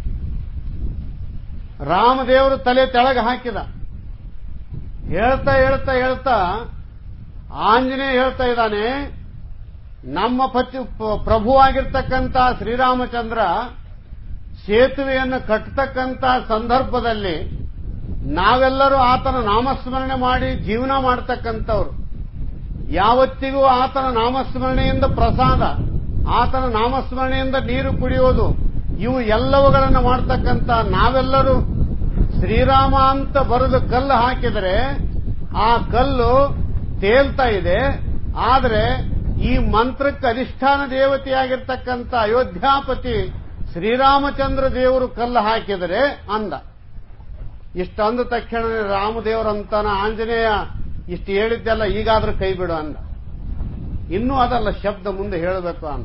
ರಾಮದೇವರು ತಲೆ ತೆಳಗೆ ಹಾಕಿದ ಹೇಳ್ತಾ ಹೇಳ್ತಾ ಹೇಳ್ತಾ ಆಂಜನೇಯ ಹೇಳ್ತಾ ಇದ್ದಾನೆ ನಮ್ಮ ಪತಿ ಪ್ರಭುವಾಗಿರ್ತಕ್ಕಂಥ ಶ್ರೀರಾಮಚಂದ್ರ ಸೇತುವೆಯನ್ನು ಕಟ್ಟತಕ್ಕಂಥ ಸಂದರ್ಭದಲ್ಲಿ ನಾವೆಲ್ಲರೂ ಆತನ ನಾಮಸ್ಮರಣೆ ಮಾಡಿ ಜೀವನ ಮಾಡತಕ್ಕಂಥವ್ರು ಯಾವತ್ತಿಗೂ ಆತನ ನಾಮಸ್ಮರಣೆಯಿಂದ ಪ್ರಸಾದ ಆತನ ನಾಮಸ್ಮರಣೆಯಿಂದ ನೀರು ಕುಡಿಯೋದು ಇವು ಎಲ್ಲವುಗಳನ್ನು ಮಾಡ್ತಕ್ಕಂಥ ನಾವೆಲ್ಲರೂ ಶ್ರೀರಾಮ ಅಂತ ಬರೆದು ಕಲ್ಲು ಹಾಕಿದರೆ ಆ ಕಲ್ಲು ತೇಲ್ತಾ ಇದೆ ಆದರೆ ಈ ಮಂತ್ರಕ್ಕೆ ಅಧಿಷ್ಠಾನ ದೇವತೆಯಾಗಿರ್ತಕ್ಕಂಥ ಅಯೋಧ್ಯಾಪತಿ ಶ್ರೀರಾಮಚಂದ್ರ ದೇವರು ಕಲ್ಲು ಹಾಕಿದರೆ ಅಂದ ಇಷ್ಟು ಅಂದ ತಕ್ಷಣ ರಾಮದೇವರಂತಾನ ಆಂಜನೇಯ ಇಷ್ಟು ಹೇಳಿದ್ದೆಲ್ಲ ಈಗಾದ್ರೂ ಕೈ ಬಿಡು ಅಂದ ಇನ್ನೂ ಅದಲ್ಲ ಶಬ್ದ ಮುಂದೆ ಹೇಳಬೇಕು ಅಂದ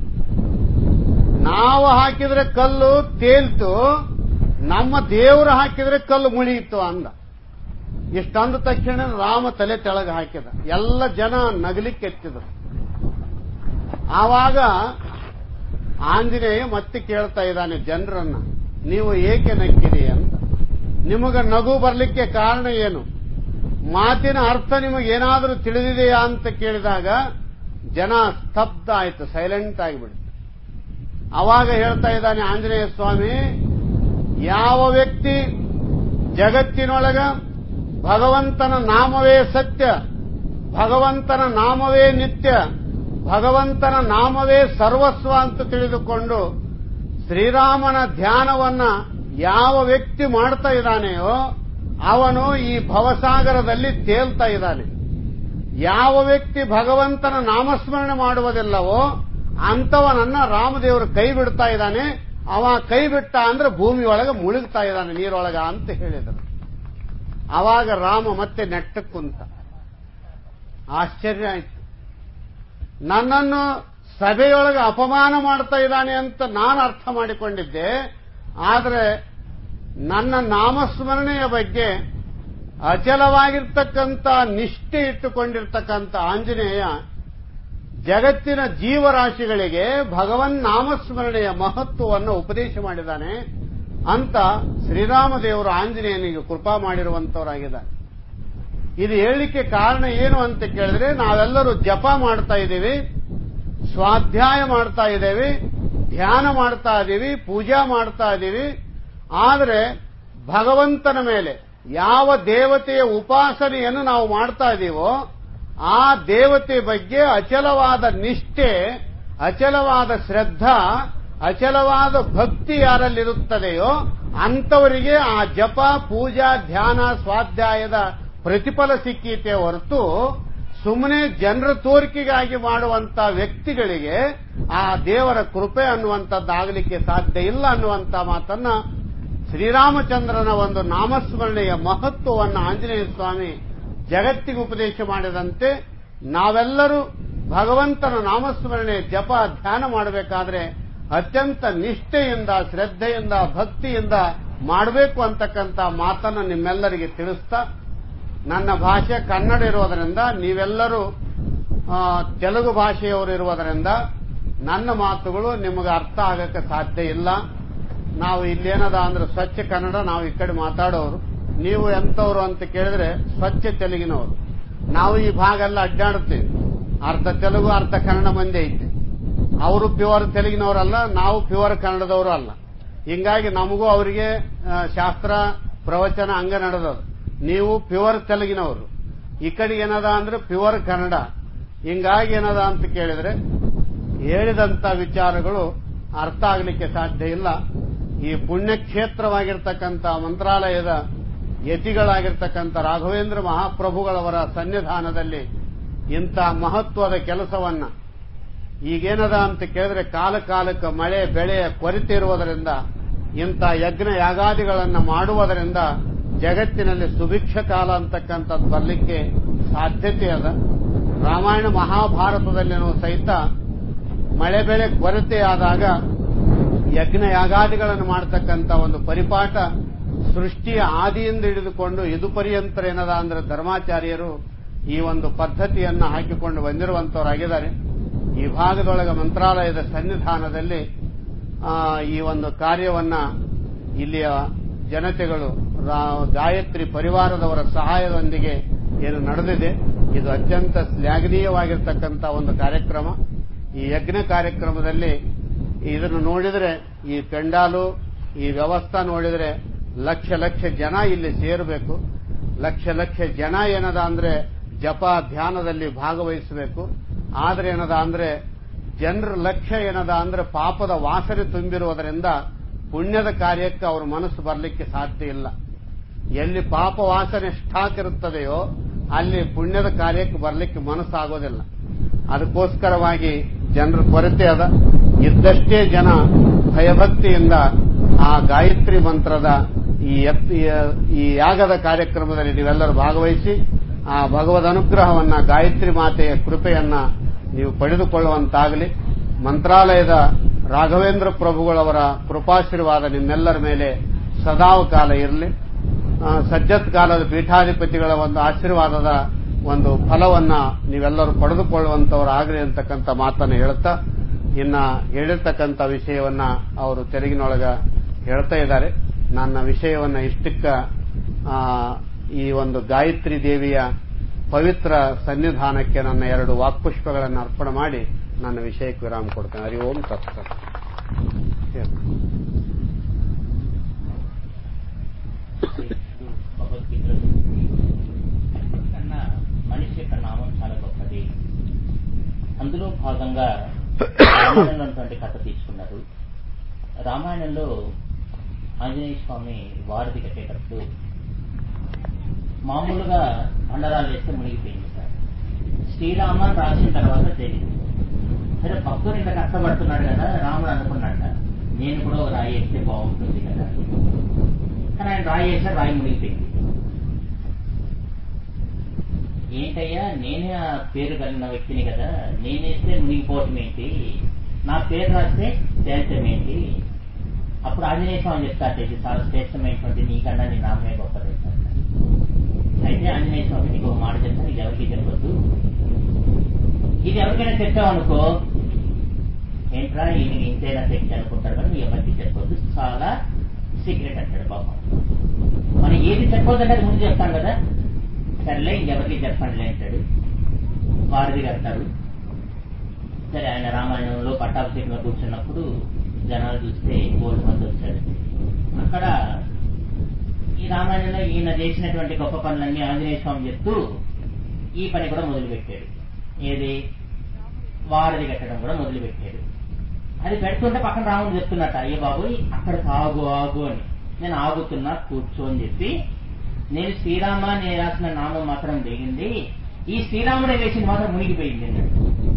ನಾವು ಹಾಕಿದ್ರೆ ಕಲ್ಲು ತೇಲ್ತು ನಮ್ಮ ದೇವರು ಹಾಕಿದ್ರೆ ಕಲ್ಲು ಮುಳಿಯಿತು ಅಂದ ಇಷ್ಟಂದ ತಕ್ಷಣ ರಾಮ ತಲೆ ತೆಳಗೆ ಹಾಕಿದ ಎಲ್ಲ ಜನ ನಗಲಿಕ್ಕೆ ಎತ್ತಿದ್ರು ಆವಾಗ ಆಂಜನೇಯ ಮತ್ತೆ ಕೇಳ್ತಾ ಇದ್ದಾನೆ ಜನರನ್ನ ನೀವು ಏಕೆ ನಕ್ಕಿರಿ ಅಂತ ನಿಮಗೆ ನಗು ಬರಲಿಕ್ಕೆ ಕಾರಣ ಏನು ಮಾತಿನ ಅರ್ಥ ನಿಮಗೆ ಏನಾದರೂ ತಿಳಿದಿದೆಯಾ ಅಂತ ಕೇಳಿದಾಗ ಜನ ಸ್ತಬ್ಧ ಆಯ್ತು ಸೈಲೆಂಟ್ ಆಗಿಬಿಡ್ತು ಅವಾಗ ಹೇಳ್ತಾ ಇದ್ದಾನೆ ಆಂಜನೇಯ ಸ್ವಾಮಿ ಯಾವ ವ್ಯಕ್ತಿ ಜಗತ್ತಿನೊಳಗ ಭಗವಂತನ ನಾಮವೇ ಸತ್ಯ ಭಗವಂತನ ನಾಮವೇ ನಿತ್ಯ ಭಗವಂತನ ನಾಮವೇ ಸರ್ವಸ್ವ ಅಂತ ತಿಳಿದುಕೊಂಡು ಶ್ರೀರಾಮನ ಧ್ಯಾನವನ್ನ ಯಾವ ವ್ಯಕ್ತಿ ಮಾಡ್ತಾ ಇದ್ದಾನೆಯೋ ಅವನು ಈ ಭವಸಾಗರದಲ್ಲಿ ತೇಲ್ತಾ ಇದ್ದಾನೆ ಯಾವ ವ್ಯಕ್ತಿ ಭಗವಂತನ ನಾಮಸ್ಮರಣೆ ಮಾಡುವುದಿಲ್ಲವೋ ಅಂತವನನ್ನ ರಾಮದೇವರು ಕೈ ಬಿಡ್ತಾ ಇದ್ದಾನೆ ಅವ ಕೈ ಬಿಟ್ಟ ಅಂದ್ರೆ ಭೂಮಿ ಒಳಗೆ ಮುಳುಗ್ತಾ ಇದ್ದಾನೆ ನೀರೊಳಗ ಅಂತ ಹೇಳಿದರು ಆವಾಗ ರಾಮ ಮತ್ತೆ ನೆಟ್ಟಕ್ಕೆ ಕುಂತ ಆಶ್ಚರ್ಯ ಆಯ್ತು ನನ್ನನ್ನು ಸಭೆಯೊಳಗೆ ಅಪಮಾನ ಮಾಡ್ತಾ ಇದ್ದಾನೆ ಅಂತ ನಾನು ಅರ್ಥ ಮಾಡಿಕೊಂಡಿದ್ದೆ ಆದರೆ ನನ್ನ ನಾಮಸ್ಮರಣೆಯ ಬಗ್ಗೆ ಅಚಲವಾಗಿರ್ತಕ್ಕಂಥ ನಿಷ್ಠೆ ಇಟ್ಟುಕೊಂಡಿರ್ತಕ್ಕಂಥ ಆಂಜನೇಯ ಜಗತ್ತಿನ ಜೀವರಾಶಿಗಳಿಗೆ ಭಗವನ್ ನಾಮಸ್ಮರಣೆಯ ಮಹತ್ವವನ್ನು ಉಪದೇಶ ಮಾಡಿದ್ದಾನೆ ಅಂತ ಶ್ರೀರಾಮದೇವರು ಆಂಜನೇಯನಿಗೆ ಕೃಪಾ ಮಾಡಿರುವಂತವರಾಗಿದ್ದಾರೆ ಇದು ಹೇಳಲಿಕ್ಕೆ ಕಾರಣ ಏನು ಅಂತ ಕೇಳಿದ್ರೆ ನಾವೆಲ್ಲರೂ ಜಪ ಮಾಡ್ತಾ ಇದ್ದೀವಿ ಸ್ವಾಧ್ಯಾಯ ಮಾಡ್ತಾ ಇದ್ದೇವೆ ಧ್ಯಾನ ಮಾಡ್ತಾ ಇದ್ದೀವಿ ಪೂಜಾ ಮಾಡ್ತಾ ಇದ್ದೀವಿ ಆದರೆ ಭಗವಂತನ ಮೇಲೆ ಯಾವ ದೇವತೆಯ ಉಪಾಸನೆಯನ್ನು ನಾವು ಮಾಡ್ತಾ ಇದ್ದೀವೋ ಆ ದೇವತೆ ಬಗ್ಗೆ ಅಚಲವಾದ ನಿಷ್ಠೆ ಅಚಲವಾದ ಶ್ರದ್ಧಾ ಅಚಲವಾದ ಭಕ್ತಿ ಯಾರಲ್ಲಿರುತ್ತದೆಯೋ ಅಂಥವರಿಗೆ ಆ ಜಪ ಪೂಜಾ ಧ್ಯಾನ ಸ್ವಾಧ್ಯಾಯದ ಪ್ರತಿಫಲ ಸಿಕ್ಕೀತೆ ಹೊರತು ಸುಮ್ಮನೆ ಜನರ ತೋರಿಕೆಗಾಗಿ ಮಾಡುವಂತ ವ್ಯಕ್ತಿಗಳಿಗೆ ಆ ದೇವರ ಕೃಪೆ ಅನ್ನುವಂಥದ್ದಾಗಲಿಕ್ಕೆ ಸಾಧ್ಯ ಇಲ್ಲ ಅನ್ನುವಂಥ ಮಾತನ್ನ ಶ್ರೀರಾಮಚಂದ್ರನ ಒಂದು ನಾಮಸ್ಮರಣೆಯ ಮಹತ್ವವನ್ನು ಆಂಜನೇಯ ಸ್ವಾಮಿ ಜಗತ್ತಿಗೆ ಉಪದೇಶ ಮಾಡಿದಂತೆ ನಾವೆಲ್ಲರೂ ಭಗವಂತನ ನಾಮಸ್ಮರಣೆ ಜಪ ಧ್ಯಾನ ಮಾಡಬೇಕಾದ್ರೆ ಅತ್ಯಂತ ನಿಷ್ಠೆಯಿಂದ ಶ್ರದ್ಧೆಯಿಂದ ಭಕ್ತಿಯಿಂದ ಮಾಡಬೇಕು ಅಂತಕ್ಕಂಥ ಮಾತನ್ನು ನಿಮ್ಮೆಲ್ಲರಿಗೆ ತಿಳಿಸ್ತಾ ನನ್ನ ಭಾಷೆ ಕನ್ನಡ ಇರೋದರಿಂದ ನೀವೆಲ್ಲರೂ ಆ, ತೆಲುಗು ಭಾಷೆಯವರು ಇರುವುದರಿಂದ ನನ್ನ ಮಾತುಗಳು ನಿಮಗೆ ಅರ್ಥ ಆಗಕ್ಕೆ ಸಾಧ್ಯ ಇಲ್ಲ ನಾವು ಇಲ್ಲೇನದ ಅಂದ್ರೆ ಸ್ವಚ್ಛ ಕನ್ನಡ ನಾವು ಈ ಕಡೆ ಮಾತಾಡೋರು ನೀವು ಎಂತವ್ರು ಅಂತ ಕೇಳಿದ್ರೆ ಸ್ವಚ್ಛ ತೆಲುಗಿನವರು ನಾವು ಈ ಭಾಗ ಎಲ್ಲ ಅಡ್ಡಾಡುತ್ತೇವೆ ಅರ್ಧ ತೆಲುಗು ಅರ್ಧ ಕನ್ನಡ ಮಂದಿ ಐತೆ ಅವರು ಪ್ಯೂರ್ ತೆಲುಗಿನವರಲ್ಲ ನಾವು ಪ್ಯೂರ್ ಕನ್ನಡದವರು ಅಲ್ಲ ಹಿಂಗಾಗಿ ನಮಗೂ ಅವರಿಗೆ ಆ, ಶಾಸ್ತ್ರ ಪ್ರವಚನ ಹಂಗ ನಡೆದದು ನೀವು ಪ್ಯೂರ್ ತೆಲುಗಿನವರು ಈ ಕಡೆ ಏನದ ಅಂದ್ರೆ ಪ್ಯೂರ್ ಕನ್ನಡ ಹಿಂಗಾಗಿ ಏನದ ಅಂತ ಕೇಳಿದ್ರೆ ಹೇಳಿದಂತ ವಿಚಾರಗಳು ಅರ್ಥ ಆಗಲಿಕ್ಕೆ ಸಾಧ್ಯ ಇಲ್ಲ ಈ ಪುಣ್ಯಕ್ಷೇತ್ರವಾಗಿರ್ತಕ್ಕಂಥ ಮಂತ್ರಾಲಯದ ಯತಿಗಳಾಗಿರ್ತಕ್ಕಂಥ ರಾಘವೇಂದ್ರ ಮಹಾಪ್ರಭುಗಳವರ ಸನ್ನಿಧಾನದಲ್ಲಿ ಇಂಥ ಮಹತ್ವದ ಕೆಲಸವನ್ನ ಈಗೇನದ ಅಂತ ಕೇಳಿದ್ರೆ ಕಾಲ ಕಾಲಕ್ಕೆ ಮಳೆ ಬೆಳೆಯ ಕೊರತೆ ಇರುವುದರಿಂದ ಇಂಥ ಯಜ್ಞ ಯಾಗಾದಿಗಳನ್ನು ಮಾಡುವುದರಿಂದ ಜಗತ್ತಿನಲ್ಲಿ ಸುಭಿಕ್ಷ ಕಾಲ ಅಂತಕ್ಕಂಥದ್ದು ಬರಲಿಕ್ಕೆ ಸಾಧ್ಯತೆ ಅದ ರಾಮಾಯಣ ಮಹಾಭಾರತದಲ್ಲಿನೂ ಸಹಿತ ಮಳೆ ಬೆಳೆ ಕೊರತೆ ಆದಾಗ ಯಜ್ಞ ಯಾಗಾದಿಗಳನ್ನು ಮಾಡತಕ್ಕಂಥ ಒಂದು ಪರಿಪಾಠ ಸೃಷ್ಟಿಯ ಆದಿಯಿಂದ ಹಿಡಿದುಕೊಂಡು ಇದು ಪರ್ಯಂತರ ಏನದ ಅಂದ್ರೆ ಧರ್ಮಾಚಾರ್ಯರು ಈ ಒಂದು ಪದ್ಧತಿಯನ್ನು ಹಾಕಿಕೊಂಡು ಬಂದಿರುವಂತವರಾಗಿದ್ದಾರೆ ಈ ಭಾಗದೊಳಗೆ ಮಂತ್ರಾಲಯದ ಸನ್ನಿಧಾನದಲ್ಲಿ ಆ, ಈ ಒಂದು ಕಾರ್ಯವನ್ನ ಇಲ್ಲಿಯ ಜನತೆಗಳು ರಾ- ಗಾಯತ್ರಿ ಪರಿವಾರದವರ ಸಹಾಯದೊಂದಿಗೆ ಏನು ನಡೆದಿದೆ ಇದು ಅತ್ಯಂತ ಶ್ಲಾಘನೀಯವಾಗಿರ್ತಕ್ಕಂಥ ಒಂದು ಕಾರ್ಯಕ್ರಮ ಈ ಯಜ್ಞ ಕಾರ್ಯಕ್ರಮದಲ್ಲಿ ಇದನ್ನು ನೋಡಿದರೆ ಈ ಪೆಂಡಾಲು ಈ ವ್ಯವಸ್ಥೆ ನೋಡಿದರೆ ಲಕ್ಷ ಲಕ್ಷ ಜನ ಇಲ್ಲಿ ಸೇರಬೇಕು ಲಕ್ಷ ಲಕ್ಷ ಜನ ಏನದ ಅಂದ್ರೆ ಜಪ ಧ್ಯಾನದಲ್ಲಿ ಭಾಗವಹಿಸಬೇಕು ಆದ್ರೆ ಏನದ ಅಂದ್ರೆ ಜನರ ಲಕ್ಷ್ಯ ಏನದ ಅಂದ್ರೆ ಪಾಪದ ವಾಸನೆ ತುಂಬಿರುವುದರಿಂದ ಪುಣ್ಯದ ಕಾರ್ಯಕ್ಕೆ ಅವ್ರ ಮನಸ್ಸು ಬರಲಿಕ್ಕೆ ಸಾಧ್ಯ ಇಲ್ಲ ಎಲ್ಲಿ ಪಾಪ ವಾಸನೆ ಸ್ಟಾಕ್ ಇರುತ್ತದೆಯೋ ಅಲ್ಲಿ ಪುಣ್ಯದ ಕಾರ್ಯಕ್ಕೆ ಬರಲಿಕ್ಕೆ ಮನಸ್ಸಾಗೋದಿಲ್ಲ ಅದಕ್ಕೋಸ್ಕರವಾಗಿ ಜನರ ಕೊರತೆ ಅದ ಇದ್ದಷ್ಟೇ ಜನ ಭಯಭಕ್ತಿಯಿಂದ ಆ ಗಾಯತ್ರಿ ಮಂತ್ರದ ಈ ಯತ್- ಈ ಯಾಗದ ಕಾರ್ಯಕ್ರಮದಲ್ಲಿ ನೀವೆಲ್ಲರೂ ಭಾಗವಹಿಸಿ ಆ ಭಗವದ್ ಅನುಗ್ರಹವನ್ನ ಗಾಯತ್ರಿ ಮಾತೆಯ ಕೃಪೆಯನ್ನ ನೀವು ಪಡೆದುಕೊಳ್ಳುವಂತಾಗಲಿ ಮಂತ್ರಾಲಯದ ರಾಘವೇಂದ್ರ ಪ್ರಭುಗಳವರ ಕೃಪಾಶೀರ್ವಾದ ನಿಮ್ಮೆಲ್ಲರ ಮೇಲೆ ಸದಾವ ಕಾಲ ಇರಲಿ ಸಜ್ಜತ್ ಕಾಲದ ಪೀಠಾಧಿಪತಿಗಳ ಒಂದು ಆಶೀರ್ವಾದದ ಒಂದು ಫಲವನ್ನ ನೀವೆಲ್ಲರೂ ಪಡೆದುಕೊಳ್ಳುವಂತವರಾಗಲಿ ಅಂತಕ್ಕಂಥ ಮಾತನ್ನು ಹೇಳ್ತಾ ಇನ್ನ ಹೇಳಿರ್ತಕ್ಕಂಥ ವಿಷಯವನ್ನ ಅವರು ತೆಲುಗಿನೊಳಗ ಹೇಳ್ತಾ ಇದ್ದಾರೆ ನನ್ನ ವಿಷಯವನ್ನ ಇಷ್ಟಕ್ಕ ಆ, ಈ ಒಂದು ಗಾಯತ್ರಿ ದೇವಿಯ ಪವಿತ್ರ ಸನ್ನಿಧಾನಕ್ಕೆ ನನ್ನ ಎರಡು ವಾಕ್ಪುಷ್ಪಗಳನ್ನು ಅರ್ಪಣೆ ಮಾಡಿ ನನ್ನ ವಿಷಯಕ್ಕೆ ವಿರಾಮ ಕೊಡ್ತೇನೆ ಹರಿ ಓಂ ತತ್ಸ ఇది భగవద్గీతలో కన్నా మనిషి యొక్క నామం చాలా గొప్పది అందులో భాగంగా రామాయణంలో ఉన్నటువంటి కథ తీసుకున్నారు రామాయణంలో ఆంజనేయ స్వామి వారధి కట్టేటప్పుడు మామూలుగా బండరాలు వేస్తే మునిగిపోయింది సార్ శ్రీరామ అని రాసిన తర్వాత తెలియదు సరే భక్తుడు ఇంత కష్టపడుతున్నాడు కదా రాముడు అనుకున్నాట నేను కూడా ఒక రాయి వేస్తే బాగుంటుంది కదా కానీ ఆయన రాయి వేసారు రాయి మునిగిపోయింది ఏంటయ్యా నేనే ఆ పేరు కలిగిన వ్యక్తిని కదా నేనేస్తే మునిగిపోవటం ఏంటి నా పేరు రాస్తే తేల్చడం ఏంటి అప్పుడు ఆంజనేయ స్వామి చెప్తారు ఇది చాలా శ్రేష్టమైనటువంటి నీకన్నా నీ నామే గొప్పది అంటారు. అయితే ఆంజనేయ స్వామి నీకు ఒక మాట చెప్తాను ఇది ఎవరికి చెప్పొద్దు ఇది ఎవరికైనా చెప్పావనుకో ఏంట్రా ఈయన ఇంతైనా శక్తి అనుకుంటారు కానీ ఎవరికి చెప్పొద్దు చాలా సీక్రెట్ అంటాడు పాపం మనం ఏది చెప్పొద్దంటే అది ముందు చెప్తాం కదా సర్లే ఇంకెవరికి చెప్పండిలే అంటాడు వారిది కడతారు సరే ఆయన రామాయణంలో పట్టాభిషేకంలో కూర్చున్నప్పుడు జనాలు చూస్తే గోల్డ్ మంది వచ్చాడు అక్కడ ఈ రామాయణంలో ఈయన చేసినటువంటి గొప్ప పనులన్నీ ఆంజనేయ స్వామి చెప్తూ ఈ పని కూడా మొదలుపెట్టాడు ఏది వారధి కట్టడం కూడా మొదలుపెట్టాడు అది పెడుతుంటే పక్కన రాముడు చెప్తున్నట్ట అయ్యో బాబోయ్ అక్కడ ఆగు ఆగు అని నేను ఆగుతున్నా కూర్చో అని చెప్పి నేను శ్రీరామ నేను రాసిన నామం మాత్రం దిగింది ఈ శ్రీరాముడే వేసింది మాత్రం మునిగిపోయింది అన్నాడు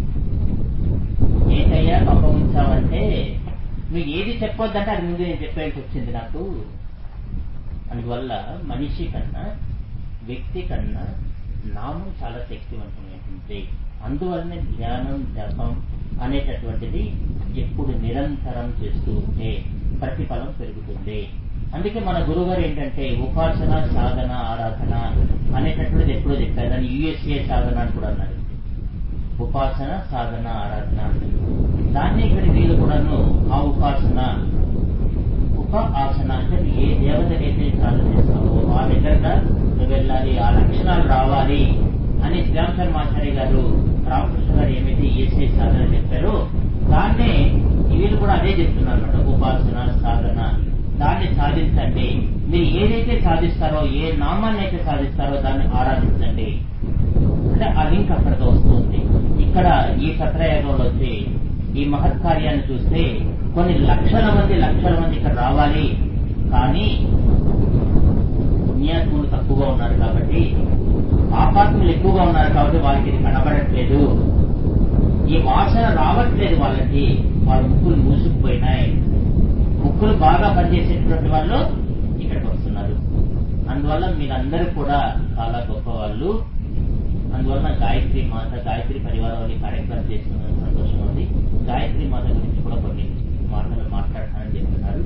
ఏంటయ్యా గొప్ప ఉంచావంటే నువ్వు ఏది చెప్పొద్దంటే అది ముందు నేను చెప్పేసి వచ్చింది నాకు అందువల్ల మనిషి కన్నా వ్యక్తి కన్నా నామం చాలా శక్తివంతమైనటువంటి అందువల్లనే ధ్యానం జపం అనేటటువంటిది ఎప్పుడు నిరంతరం చేస్తూ ఉంటే ప్రతిఫలం పెరుగుతుంది అందుకే మన గురుగారు ఏంటంటే ఉపాసన సాధన ఆరాధన అనేటటువంటిది ఎప్పుడో చెప్పారు దాన్ని యుఎస్ఏ సాధన అని కూడా అన్నారు ఉపాసన సాధన ఆరాధన దాన్ని ఇక్కడ వీళ్ళు కూడాను ఆ ఉపాసన ఉప ఆసన అంటే నువ్వు ఏ దేవతకైతే సాధన చేస్తావో ఆ దగ్గరగా నువ్వు వెళ్ళాలి ఆ లక్షణాలు రావాలి అని శ్రీరామ్ శర్మాచార్య గారు రామకృష్ణ గారు ఏమైతే ఈఎస్ఐ సాధన చెప్పారో దాన్నే వీళ్ళు కూడా అదే చెప్తున్నారు అన్నమాట ఉపాసన సాధన దాన్ని సాధించండి మీరు ఏదైతే సాధిస్తారో ఏ నామాన్ని అయితే సాధిస్తారో దాన్ని ఆరాధించండి అంటే ఆ లింక్ అక్కడితో వస్తుంది ఇక్కడ ఈ సత్రయాగంలో వచ్చి ఈ మహత్ కార్యాన్ని చూస్తే కొన్ని లక్షల మంది లక్షల మంది ఇక్కడ రావాలి కానీ పుణ్యాత్ములు తక్కువగా ఉన్నారు కాబట్టి పాపాత్ములు ఎక్కువగా ఉన్నారు కాబట్టి వాళ్ళకి ఇది కనబడట్లేదు ఈ వాసన రావట్లేదు వాళ్ళకి వాళ్ళ ముక్కులు మూసుకుపోయినాయి ముక్కులు బాగా పనిచేసేటువంటి వాళ్ళు ఇక్కడికి వస్తున్నారు అందువల్ల మీరందరూ కూడా చాలా గొప్ప వాళ్ళు అందువల్ల గాయత్రి మాత గాయత్రి పరివారం వాళ్ళ కార్యక్రమం చేస్తున్న సంతోషం ఉంది గాయత్రి మాత గురించి కూడా కొన్ని మాటలు మాట్లాడతానని చెప్తున్నారు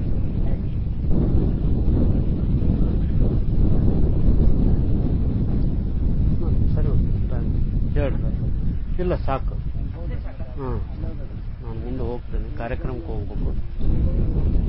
ಸರಿ ಹೇಳ್ರಿ ಇಲ್ಲ ಸಾಕು ಹಾಂ ನಾನು ಮುಂದೆ ಹೋಗ್ತೇನೆ ಕಾರ್ಯಕ್ರಮಕ್ಕೆ ಹೋಗ್ಬೇಕು